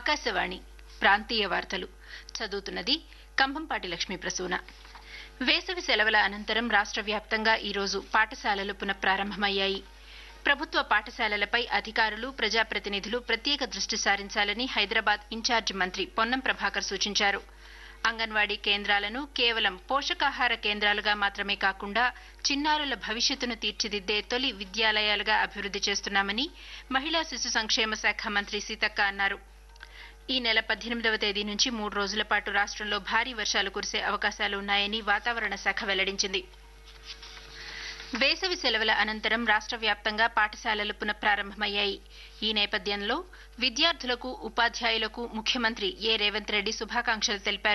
ఆకాశవాణి ప్రాంతీయ వార్తలు చదువుతున్నది కంభంపాటి లక్ష్మీ ప్రసూన వేసవి సెలవుల అనంతరం రాష్ట్ర వ్యాప్తంగా ఈరోజు పాఠశాలలు పునఃప్రారంభమయ్యాయి ప్రభుత్వ పాఠశాలలపై అధికారులు ప్రజాప్రతినిధులు ప్రత్యేక దృష్టి సారించాలని హైదరాబాద్ ఇన్ఛార్జి మంత్రి పొన్నం ప్రభాకర్ సూచించారు అంగన్వాడీ కేంద్రాలను కేవలం పోషకాహార కేంద్రాలుగా మాత్రమే కాకుండా చిన్నారుల భవిష్యత్తును తీర్చిదిద్దే తొలి విద్యాలయాలుగా అభివృద్ది చేస్తున్నామని మహిళా శిశు సంక్షేమ శాఖ మంత్రి సీతక్క అన్నారు ఈ నెల పద్దెనిమిదవ తేదీ నుంచి మూడు రోజుల పాటు రాష్ట్రంలో భారీ వర్షాలు కురిసే అవకాశాలు ఉన్నాయని వాతావరణ శాఖ వెల్లడించింది వేసవి సెలవుల అనంతరం రాష్ట్ర వ్యాప్తంగా పాఠశాలలు పునఃప్రారంభమయ్యాయి ఈ నేపథ్యంలో విద్యార్థులకు ఉపాధ్యాయులకు ముఖ్యమంత్రి ఏ రేవంత్ రెడ్డి శుభాకాంక్షలు తెలిపారు